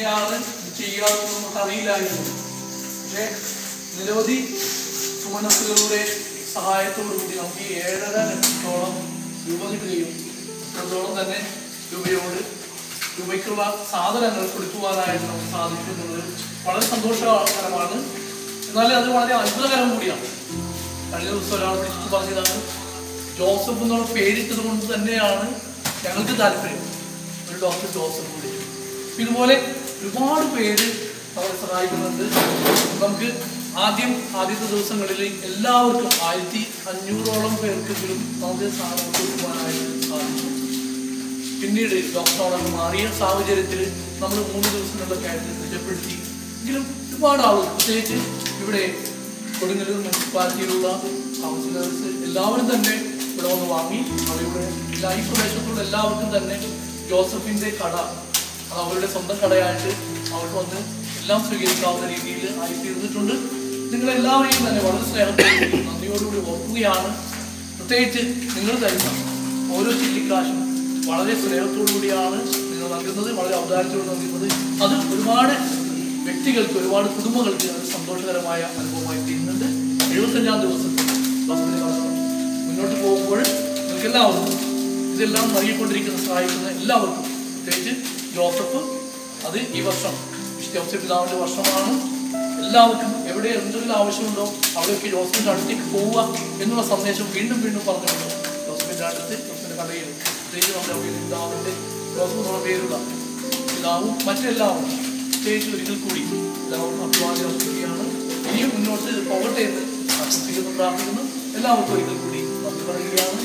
എങ്ങനെയാണ് ഇത് ചെയ്യാമെന്ന് നമുക്ക് അറിയില്ലായിരുന്നു പക്ഷേ നിരവധി സുമനസ്സുകളുടെ സഹായത്തോടുകൂടി നമുക്ക് ഈ ഏഴര ലക്ഷത്തോളം രൂപ കിട്ടുകയും അത്രത്തോളം തന്നെ രൂപയോട് രൂപയ്ക്കുള്ള സാധനങ്ങൾ കൊടുക്കുവാനായിട്ട് നമുക്ക് സാധിക്കുന്നത് വളരെ സന്തോഷകരമാണ് എന്നാൽ അത് വളരെ അത്ഭുതകരം കൂടിയാണ് കഴിഞ്ഞ ദിവസം ഒരാൾ വിളിച്ചിട്ട് പറഞ്ഞതാണ് ജോസഫ് എന്നുള്ള പേരിട്ടത് കൊണ്ട് തന്നെയാണ് ഞങ്ങൾക്ക് താല്പര്യം ഒരു ഡോക്ടർ ജോസഫ് കൂടി ഇതുപോലെ ഒരുപാട് പേര് അവരെ സഹായിക്കുന്നുണ്ട് നമുക്ക് ആദ്യം ആദ്യത്തെ ദിവസങ്ങളിൽ എല്ലാവർക്കും ആയിരത്തി അഞ്ഞൂറോളം പേർക്കെങ്കിലും നമുക്ക് സാധനം കൊടുക്കുവാനായിട്ട് സാധിച്ചു പിന്നീട് ലോക്ക്ഡൗൺ മാറിയ സാഹചര്യത്തിൽ നമ്മൾ മൂന്ന് ദിവസങ്ങളിലൊക്കെ ആയിട്ട് നിജപ്പെടുത്തി എങ്കിലും ഒരുപാട് ആളുകൾ പ്രത്യേകിച്ച് ഇവിടെ കൊടുങ്ങല്ലൂർ മുനിസിപ്പാലിറ്റിയിലുള്ള കൗൺസിലേഴ്സ് എല്ലാവരും തന്നെ ഇവിടെ വന്ന് വാങ്ങി അവരുടെ എല്ലാ ഈ പ്രദേശത്തുള്ള എല്ലാവർക്കും തന്നെ ജോസഫിന്റെ കട അത് അവരുടെ സ്വന്തം കടയായിട്ട് അവർക്ക് വന്ന് എല്ലാം സ്വീകരിക്കാവുന്ന രീതിയിൽ ആയി തീർന്നിട്ടുണ്ട് നിങ്ങളെല്ലാവരെയും തന്നെ വളരെ സ്നേഹത്തോടുകൂടി നന്ദിയോടുകൂടി ഓർക്കുകയാണ് പ്രത്യേകിച്ച് നിങ്ങൾ തരുന്ന ഓരോ ചില്ലിക്കാശും വളരെ സ്നേഹത്തോടു കൂടിയാണ് നിങ്ങൾ നൽകുന്നത് വളരെ ഔദാര്യത്തോട് നൽകുന്നത് അത് ഒരുപാട് വ്യക്തികൾക്ക് ഒരുപാട് കുടുംബങ്ങൾക്ക് അത് സന്തോഷകരമായ അനുഭവമായി തീരുന്നുണ്ട് എഴുപത്തഞ്ചാം ദിവസത്തിൽ ബസ്സിന് കടന്നു മുന്നോട്ട് പോകുമ്പോൾ നിങ്ങൾക്ക് എല്ലാവർക്കും ഇതെല്ലാം നൽകിക്കൊണ്ടിരിക്കുന്ന സഹായിക്കുന്ന എല്ലാവർക്കും പ്രത്യേകിച്ച് ജോസഫ് അത് ഈ വർഷം വിശുദ്ധ പിതാവിന്റെ വർഷമാണ് എല്ലാവർക്കും എവിടെ എന്തെങ്കിലും ആവശ്യമുണ്ടോ അവിടെയൊക്കെ ജോസഫിന്റെ അടുത്തേക്ക് പോവുക എന്നുള്ള സന്ദേശം വീണ്ടും വീണ്ടും പറഞ്ഞുകൊണ്ട് ജോസഫിന്റെ അടുത്ത് ജോസഫിന്റെ കടയിൽ പ്രത്യേകിച്ച് നമ്മുടെ പിതാവിന്റെ ജോസഫ് എന്നുള്ള പേരുള്ള പിതാവും മറ്റെല്ലാവരും പ്രത്യേകിച്ച് ഒരിക്കൽ കൂടി എല്ലാവർക്കും അഭിവാദ്യം അർപ്പിക്കുകയാണ് ഇനിയും മുന്നോട്ട് പോകട്ടെ എന്ന് ആശംസിക്കുന്നു പ്രാർത്ഥിക്കുന്നു എല്ലാവർക്കും ഒരിക്കൽ കൂടി നന്ദി പറയുകയാണ്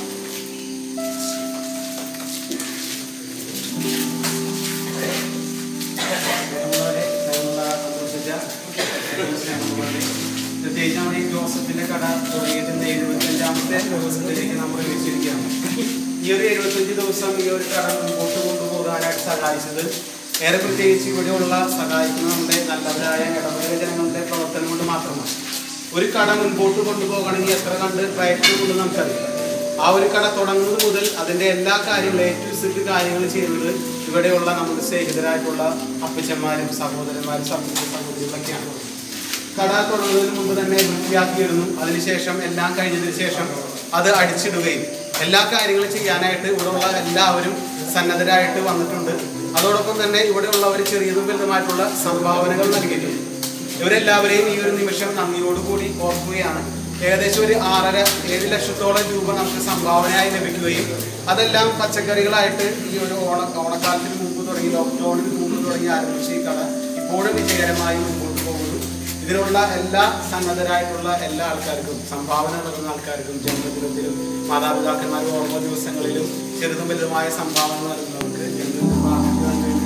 നമ്മളെ ഞങ്ങളെ സന്തോഷിച്ച സ്നേഹമുള്ളവരെ, പ്രത്യേകിച്ച് നമ്മുടെ ഈ ജോസഫിന്റെ കട തുടങ്ങിയിട്ട് എഴുപത്തഞ്ചാമത്തെ ദിവസത്തിലേക്ക് നമ്മൾ വെച്ചിരിക്കുകയാണ് ഈ ഒരു എഴുപത്തഞ്ച് ദിവസം ഈ ഒരു കട മുമ്പോട്ട് കൊണ്ടുപോകാനായിട്ട് സഹായിച്ചത് ഏറെ പ്രത്യേകിച്ച് ഇവിടെയുള്ള സഹായിക്കുന്ന നമ്മുടെ നല്ലവരായ ഇടവക ജനങ്ങളുടെ പ്രവർത്തനം കൊണ്ട് മാത്രമാണ് ഒരു കട മുൻപോട്ട് കൊണ്ടുപോകണമെങ്കിൽ എത്ര കണ്ട് പ്രയത്നം കൊണ്ട് നമുക്കറിയാം ആ ഒരു കട തുടങ്ങുന്നത് മുതൽ അതിന്റെ എല്ലാ കാര്യങ്ങളും എ ടു സെറ്റ് കാര്യങ്ങൾ ചെയ്യുന്നത് ഇവിടെയുള്ള നമ്മുടെ സ്നേഹിതരായിട്ടുള്ള അപ്പച്ചന്മാരും സഹോദരന്മാരും സഹോദര സഹോദരികളൊക്കെയാണ് കട തുടങ്ങുന്നതിന് മുമ്പ് തന്നെ വൃത്തിയാക്കിയിരുന്നു അതിനുശേഷം എല്ലാം കഴിഞ്ഞതിന് ശേഷം അത് അടിച്ചിടുകയും എല്ലാ കാര്യങ്ങളും ചെയ്യാനായിട്ട് ഇവിടെയുള്ള എല്ലാവരും സന്നദ്ധരായിട്ട് വന്നിട്ടുണ്ട് അതോടൊപ്പം തന്നെ ഇവിടെയുള്ളവർ ചെറിയതും വലുതുമായിട്ടുള്ള സംഭാവനകൾ നൽകിയിട്ടുണ്ട് ഇവരെല്ലാവരെയും ഈ ഒരു നിമിഷം നന്ദിയോടുകൂടി ഓർക്കുകയാണ് ഏകദേശം ഒരു ആറര ഏഴ് ലക്ഷത്തോളം രൂപ നമുക്ക് സംഭാവനയായി ലഭിക്കുകയും അതെല്ലാം പച്ചക്കറികളായിട്ട് ഈ ഒരു ഓണ ഓണക്കാലത്തിന് മുമ്പ് തുടങ്ങി ലോക്ക്ഡൌണിന് മുമ്പ് തുടങ്ങി ആരംഭിച്ച ഈ കട ഇപ്പോഴും വിജയകരമായി മുമ്പോട്ട് പോകുന്നു ഇതിനുള്ള എല്ലാ സന്നദ്ധരായിട്ടുള്ള എല്ലാ ആൾക്കാർക്കും സംഭാവന നൽകുന്ന ആൾക്കാർക്കും ജന്മദിനത്തിലും മാതാപിതാക്കന്മാരും ഓർമ്മ ദിവസങ്ങളിലും ചെറുതും വലുതുമായ സംഭാവന നൽകുന്നവർക്ക് ജന്മദിന പ്രാർത്ഥനകൾ വേണ്ടി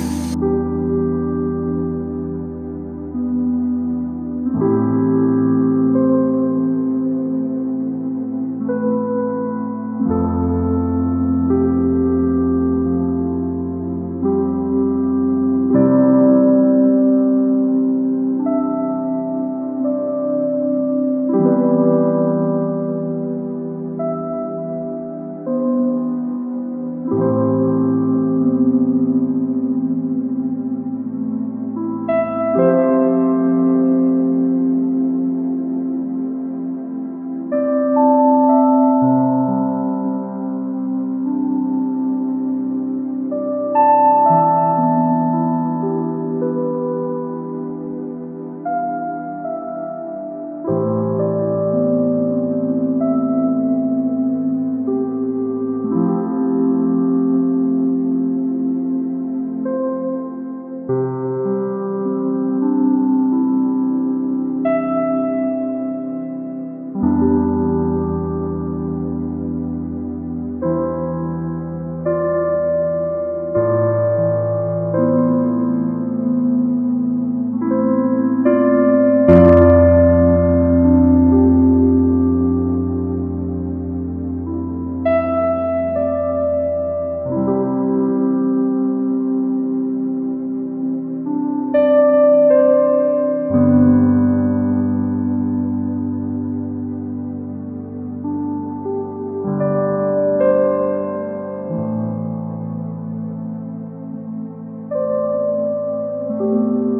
ും ആ